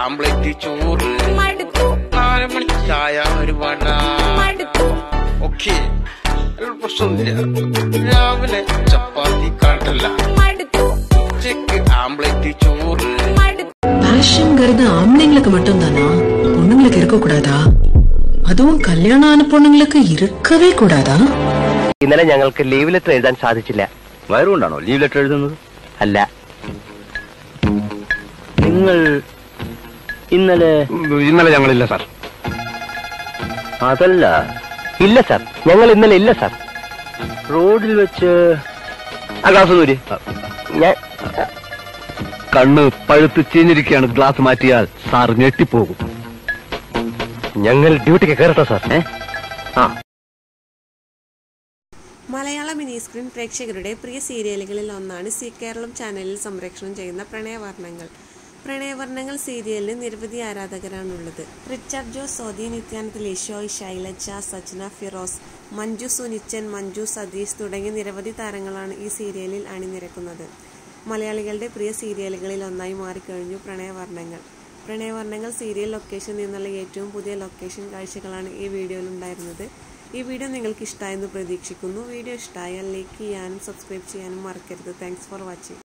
ആംപ്ലേറ്റ് ചോറ് മടുത്തു നാല് മണി ചായ ഒരു വട മടുത്തു ഓക്കെ പ്രശ്നമൊന്നുമില്ല രാവിലെ ചപ്പാത്തി കടല മടുത്തു ഉച്ചക്ക് ആംപ്ലേറ്റ് ചോറ് மடுத்து பேஷன்ங்கிறது ஆம்பளைங்களுக்கு மட்டும்தானா பொண்ணுங்களுக்கு இருக்க கூடாதா அதுவும் கல்யாணம் ஆன பொண்ணுங்களுக்கு இருக்கவே கூடாதா ഇന്നലെ ഞങ്ങൾക്ക് ലീവ് ലെറ്റർ എഴുതാൻ സാധിച്ചില്ല വയറുകൊണ്ടാണോ ലീവ് ലെറ്റർ എഴുതുന്നത് അല്ല നിങ്ങൾ ഇന്നലെ ഇന്നലെ ഞങ്ങളില്ല സാർ അതല്ല ഇല്ല സാർ ഞങ്ങൾ ഇന്നലെ ഇല്ല സാർ റോഡിൽ വെച്ച് ആ ഗ്ലാസ് നൂരി ഞാൻ കണ്ണ് പഴുത്ത് ചീഞ്ഞിരിക്കുകയാണ് ഗ്ലാസ് മാറ്റിയാൽ സാർ ഞെട്ടിപ്പോകും ഞങ്ങൾ ഡ്യൂട്ടിക്ക് കയറട്ടെ സാർ ഏ ആ മലയാള മിനി സ്ക്രീൻ പ്രേക്ഷകരുടെ പ്രിയ സീരിയലുകളിൽ ഒന്നാണ് സി കേരളം ചാനലിൽ സംപ്രേഷണം ചെയ്യുന്ന പ്രണയവർണ്ണങ്ങൾ പ്രണയവർണ്ണങ്ങൾ സീരിയലിന് നിരവധി ആരാധകരാണുള്ളത് റിച്ചാർഡ് ജോസ് സോദി നിത്യാനന്ദ ലിഷോയ് ശൈലജ സജ്ന ഫിറോസ് മഞ്ജു സുനിച്ചൻ മഞ്ജു സതീഷ് തുടങ്ങിയ നിരവധി താരങ്ങളാണ് ഈ സീരിയലിൽ അണിനിരക്കുന്നത് മലയാളികളുടെ പ്രിയ സീരിയലുകളിൽ ഒന്നായി മാറിക്കഴിഞ്ഞു പ്രണയവർണ്ണങ്ങൾ പ്രണയവർണ്ണങ്ങൾ സീരിയൽ ലൊക്കേഷനിൽ നിന്നുള്ള ഏറ്റവും പുതിയ ലൊക്കേഷൻ കാഴ്ചകളാണ് ഈ വീഡിയോയിൽ ഉണ്ടായിരുന്നത് ഈ വീഡിയോ നിങ്ങൾക്ക് ഇഷ്ടമായെന്ന് പ്രതീക്ഷിക്കുന്നു വീഡിയോ ഇഷ്ടമായാൽ ലൈക്ക് ചെയ്യാനും സബ്സ്ക്രൈബ് ചെയ്യാനും മറക്കരുത് താങ്ക്സ് ഫോർ വാച്ചിങ്